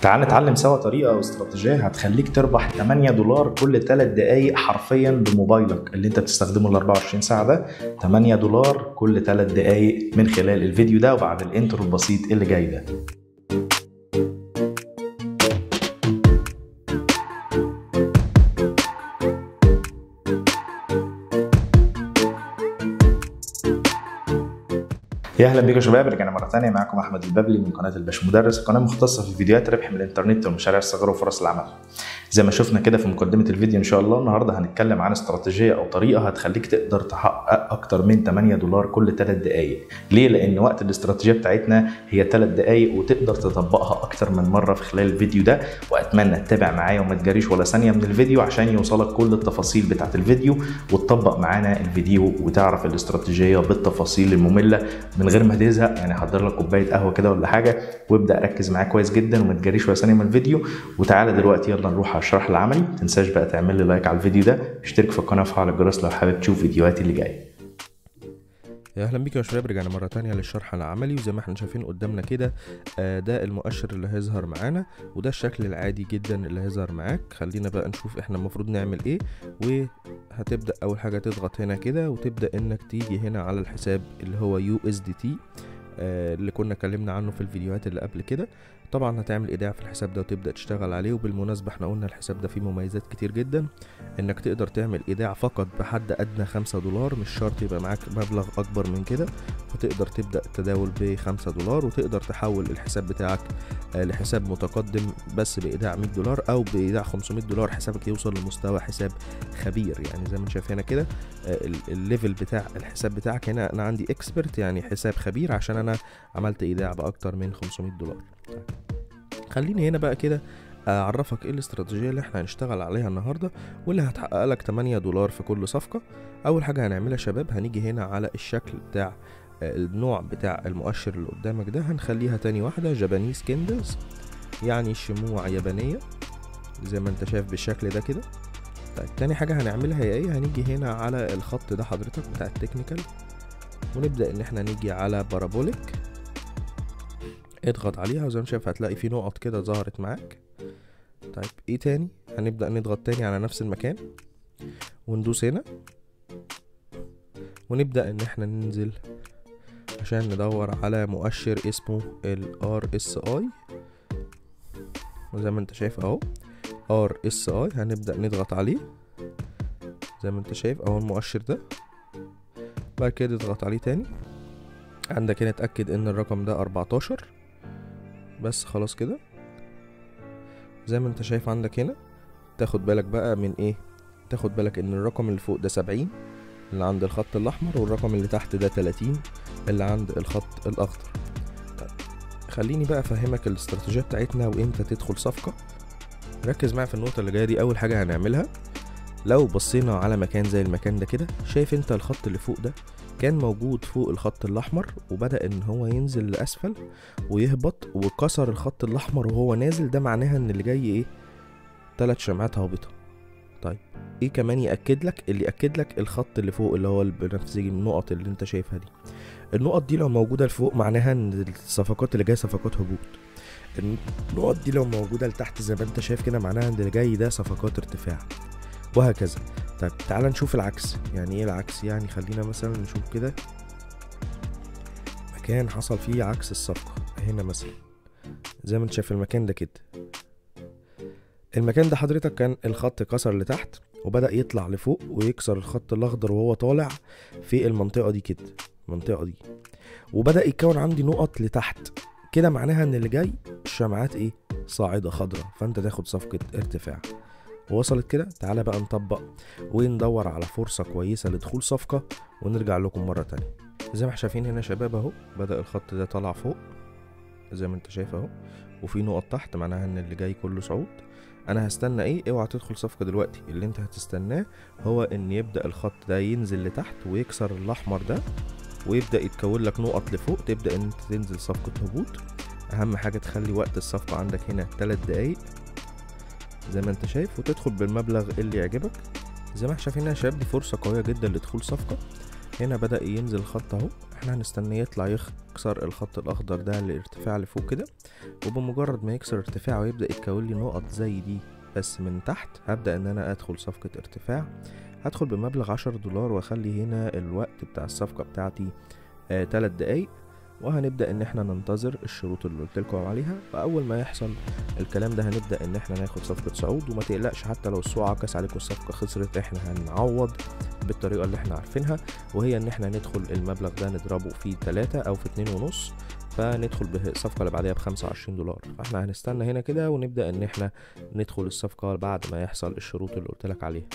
تعال نتعلم سوا طريقة أو استراتيجية هتخليك تربح 8 دولار كل 3 دقايق حرفيا بموبايلك اللي أنت بتستخدمه ال 24 ساعة ده 8 دولار كل 3 دقايق من خلال الفيديو ده وبعد الانترو البسيط اللي جاي ده يا اهلا بيكم يا شباب رجعنا مره ثانيه معاكم احمد البابلي من قناه الباش مدرس قناه مختصه في فيديوهات ربح من الانترنت والمشاريع الصغيره وفرص العمل زي ما شفنا كده في مقدمه الفيديو ان شاء الله النهارده هنتكلم عن استراتيجيه او طريقه هتخليك تقدر تحقق اكتر من 8 دولار كل 3 دقائق ليه لان وقت الاستراتيجيه بتاعتنا هي 3 دقائق وتقدر تطبقها اكتر من مره في خلال الفيديو ده واتمنى تتابع معايا وما تجريش ولا ثانيه من الفيديو عشان يوصلك كل التفاصيل بتاعت الفيديو وتطبق معانا الفيديو وتعرف الاستراتيجيه بالتفاصيل الممله من غير ما تزهق يعني حضر لك كوبايه قهوه كده ولا حاجه وابدا ركز معايا كويس جدا وما تجريش ولا ثانيه من الفيديو وتعالى دلوقتي يلا نروح على الشرح العملي ما تنساش بقى تعمل لي لايك على الفيديو ده اشترك في القناه وفعل الجرس لو حابب تشوف فيديوهاتي اللي جايه يا اهلا بيكم يا شباب رجعنا مره تانية للشرح العملي وزي ما احنا شايفين قدامنا كده آه ده المؤشر اللي هيظهر معانا وده الشكل العادي جدا اللي هيظهر معاك خلينا بقى نشوف احنا المفروض نعمل ايه وهتبدا اول حاجه تضغط هنا كده وتبدا انك تيجي هنا على الحساب اللي هو يو اس دي تي اللي كنا اتكلمنا عنه في الفيديوهات اللي قبل كده طبعا هتعمل ايداع في الحساب ده وتبدا تشتغل عليه وبالمناسبه احنا قلنا الحساب ده فيه مميزات كتير جدا انك تقدر تعمل ايداع فقط بحد ادنى خمسة دولار مش شرط يبقى معاك مبلغ اكبر من كده فتقدر تبدا التداول بخمسة دولار وتقدر تحول الحساب بتاعك لحساب متقدم بس بايداع 100 دولار او بايداع 500 دولار حسابك يوصل لمستوى حساب خبير يعني زي ما انت شايف هنا كده الليفل بتاع الحساب بتاعك هنا انا عندي اكسبرت يعني حساب خبير عشان انا عملت ايداع باكتر من 500 دولار خليني هنا بقى كده اعرفك ايه الاستراتيجيه اللي احنا هنشتغل عليها النهارده واللي هتحقق لك 8 دولار في كل صفقه اول حاجه هنعملها يا شباب هنيجي هنا على الشكل بتاع النوع بتاع المؤشر اللي قدامك ده هنخليها تاني واحده جابانيز كندلز يعني شموع يابانيه زي ما انت شايف بالشكل ده كده طيب تاني حاجه هنعملها هي ايه هنيجي هنا على الخط ده حضرتك بتاع التكنيكال ونبدا ان احنا نيجي على بارابوليك اضغط عليها وزي ما شايف هتلاقي في نقط كده ظهرت معاك طيب ايه تاني هنبدأ نضغط تاني على نفس المكان وندوس هنا ونبدأ ان احنا ننزل عشان ندور على مؤشر اسمه ال RSI وزي ما انت شايف اهو RSI هنبدأ نضغط عليه زي ما انت شايف اهو المؤشر ده بعد كده اضغط عليه تاني عندك هنا اتأكد ان الرقم ده 14 بس خلاص كده زي ما انت شايف عندك هنا تاخد بالك بقى من ايه تاخد بالك ان الرقم اللي فوق ده سبعين اللي عند الخط الاحمر والرقم اللي تحت ده تلاتين اللي عند الخط الاخضر طيب خليني بقى افهمك الاستراتيجيه بتاعتنا وامتى تدخل صفقه ركز معايا في النقطه اللي جايه دي اول حاجه هنعملها لو بصينا على مكان زي المكان ده كده شايف انت الخط اللي فوق ده كان موجود فوق الخط الأحمر وبدأ إن هو ينزل لأسفل ويهبط وكسر الخط الأحمر وهو نازل ده معناها إن اللي جاي إيه تلات شمعات هابطة طيب إيه كمان يأكد لك اللي يأكد لك الخط اللي فوق اللي هو البنفسجي النقط اللي أنت شايفها دي النقط دي لو موجودة لفوق معناها إن الصفقات اللي جاية صفقات هبوط النقط دي لو موجودة لتحت زي ما أنت شايف كده معناها إن اللي جاي ده صفقات ارتفاع وهكذا طيب تعال نشوف العكس يعني ايه العكس يعني خلينا مثلا نشوف كده مكان حصل فيه عكس الصفقة هنا مثلا زي ما انت شايف المكان ده كده المكان ده حضرتك كان الخط كسر لتحت وبدأ يطلع لفوق ويكسر الخط الأخضر وهو طالع في المنطقة دي كده المنطقة دي وبدأ يتكون عندي نقط لتحت كده معناها ان اللي جاي الشمعات ايه صاعدة خضراء فانت تاخد صفقة ارتفاع وصلت كده تعالى بقى نطبق وندور على فرصة كويسة لدخول صفقة ونرجع لكم مرة تانية زي ما احنا شايفين هنا شباب اهو بدأ الخط ده طلع فوق زي ما انت شايف اهو وفي نقط تحت معناها ان اللي جاي كله صعود انا هستنى ايه اوعى تدخل صفقة دلوقتي اللي انت هتستناه هو ان يبدأ الخط ده ينزل لتحت ويكسر الاحمر ده ويبدأ يتكون لك نقط لفوق تبدأ ان انت تنزل صفقة هبوط اهم حاجة تخلي وقت الصفقة عندك هنا 3 دقايق زي ما انت شايف وتدخل بالمبلغ اللي يعجبك زي ما احنا شايفين يا شباب دي فرصة قوية جدا لدخول صفقة هنا بدأ ينزل خط اهو احنا هنستنى يطلع يكسر الخط الاخضر ده الارتفاع اللي فوق كده وبمجرد ما يكسر ارتفاعه ويبدأ يتكون لي نقط زي دي بس من تحت هبدأ ان انا ادخل صفقة ارتفاع هدخل بمبلغ عشر دولار واخلي هنا الوقت بتاع الصفقة بتاعتي آه تلات دقايق وهنبدأ ان احنا ننتظر الشروط اللي قلت لكم عليها واول ما يحصل الكلام ده هنبدأ ان احنا ناخد صفقة صعود وما تقلقش حتى لو السوق عكس عليكم الصفقة خسرت احنا هنعوض بالطريقة اللي احنا عارفينها وهي ان احنا ندخل المبلغ ده نضربه في تلاتة او في اتنين ونص فندخل بالصفقة اللي بعدها بخمسة وعشرين دولار فاحنا هنستنى هنا كده ونبدأ ان احنا ندخل الصفقة بعد ما يحصل الشروط اللي قلت لك عليها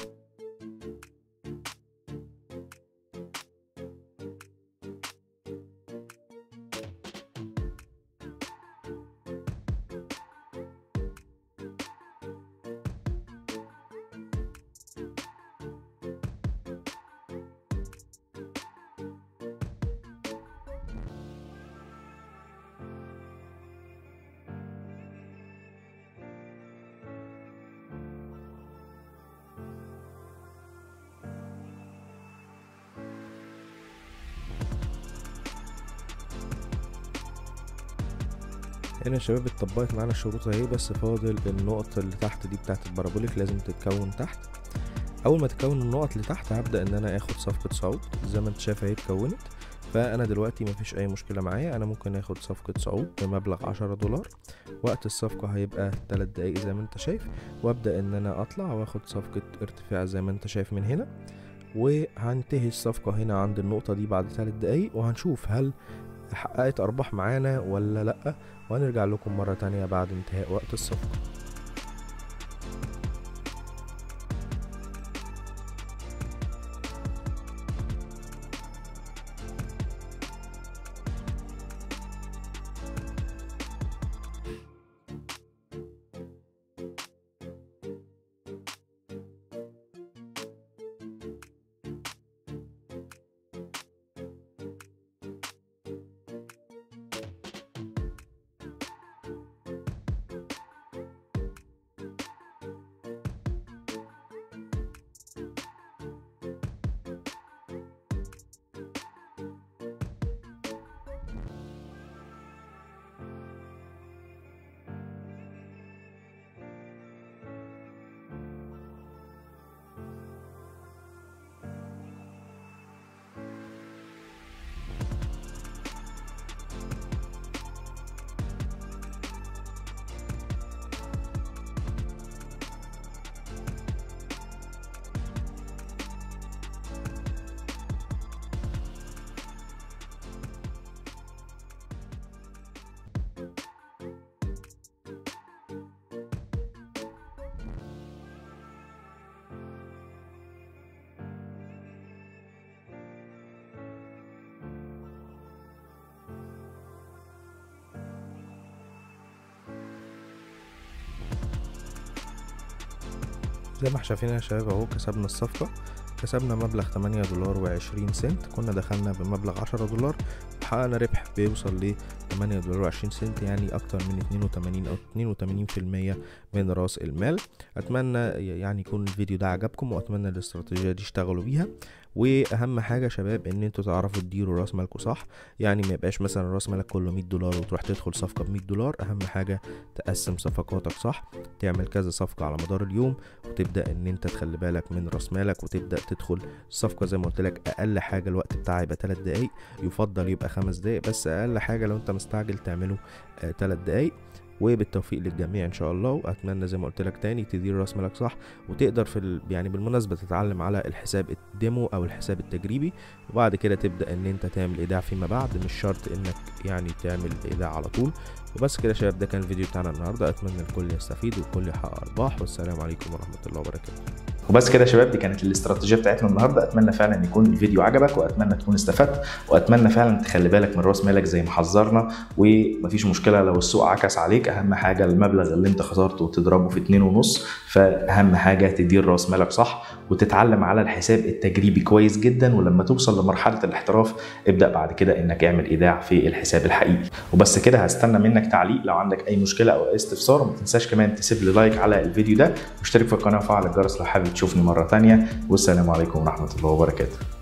هنا يا شباب اتطبقت معانا الشروط اهي بس فاضل النقط اللي تحت دي بتاعت البارابوليك لازم تتكون تحت اول ما تتكون النقط اللي تحت هبدا ان انا اخد صفقه صعود زي ما انت شايف اهي اتكونت فانا دلوقتي مفيش اي مشكله معايا انا ممكن اخد صفقه صعود بمبلغ عشرة دولار وقت الصفقه هيبقى تلات دقايق زي ما انت شايف وابدا ان انا اطلع واخد صفقه ارتفاع زي ما انت شايف من هنا وهنتهي الصفقه هنا عند النقطه دي بعد تلات دقايق وهنشوف هل حققت ارباح معانا ولا لا وهنرجع لكم مرة تانية بعد انتهاء وقت الصفقة زي ما احنا شايفين يا شباب اهو كسبنا الصفقة كسبنا مبلغ 8 دولار وعشرين سنت كنا دخلنا بمبلغ 10 دولار حققنا ربح بيوصل ل 8 دولار وعشرين سنت يعني اكتر من 82 او 82% من راس المال اتمنى يعني يكون الفيديو ده عجبكم واتمنى الاستراتيجية دي اشتغلوا بيها واهم حاجه يا شباب ان انتوا تعرفوا تديروا راس مالكم صح يعني ما يبقاش مثلا راس مالك كله 100 دولار وتروح تدخل صفقه ب 100 دولار اهم حاجه تقسم صفقاتك صح تعمل كذا صفقه على مدار اليوم وتبدا ان انت تخلي بالك من راس مالك وتبدا تدخل الصفقه زي ما قلت لك اقل حاجه الوقت بتاعها يبقى 3 دقايق يفضل يبقى 5 دقايق بس اقل حاجه لو انت مستعجل تعمله 3 دقايق وبالتوفيق للجميع ان شاء الله واتمنى زي ما قلت لك تاني تدير راس مالك صح وتقدر في ال... يعني بالمناسبه تتعلم على الحساب الديمو او الحساب التجريبي وبعد كده تبدا ان انت تعمل ايداع فيما بعد مش شرط انك يعني تعمل ايداع على طول وبس كده يا شباب ده كان الفيديو بتاعنا النهارده اتمنى الكل يستفيد والكل يحقق ارباح والسلام عليكم ورحمه الله وبركاته وبس كده يا شباب دي كانت الاستراتيجيه بتاعتنا النهارده اتمنى فعلا يكون الفيديو عجبك واتمنى تكون استفدت واتمنى فعلا تخلي بالك من راس مالك زي ما حذرنا ومفيش مشكله لو السوق عكس عليك اهم حاجه المبلغ اللي انت خسرته تضربه في اتنين ونص فاهم حاجه تدير راس مالك صح وتتعلم على الحساب التجريبي كويس جدا ولما توصل لمرحله الاحتراف ابدا بعد كده انك اعمل ايداع في الحساب الحقيقي وبس كده هستنى منك تعليق لو عندك اي مشكله او اي استفسار وما تنساش كمان تسيب لي لايك على الفيديو ده واشترك في القناه وفعل الجرس لو حابب تشوفني مره ثانيه والسلام عليكم ورحمه الله وبركاته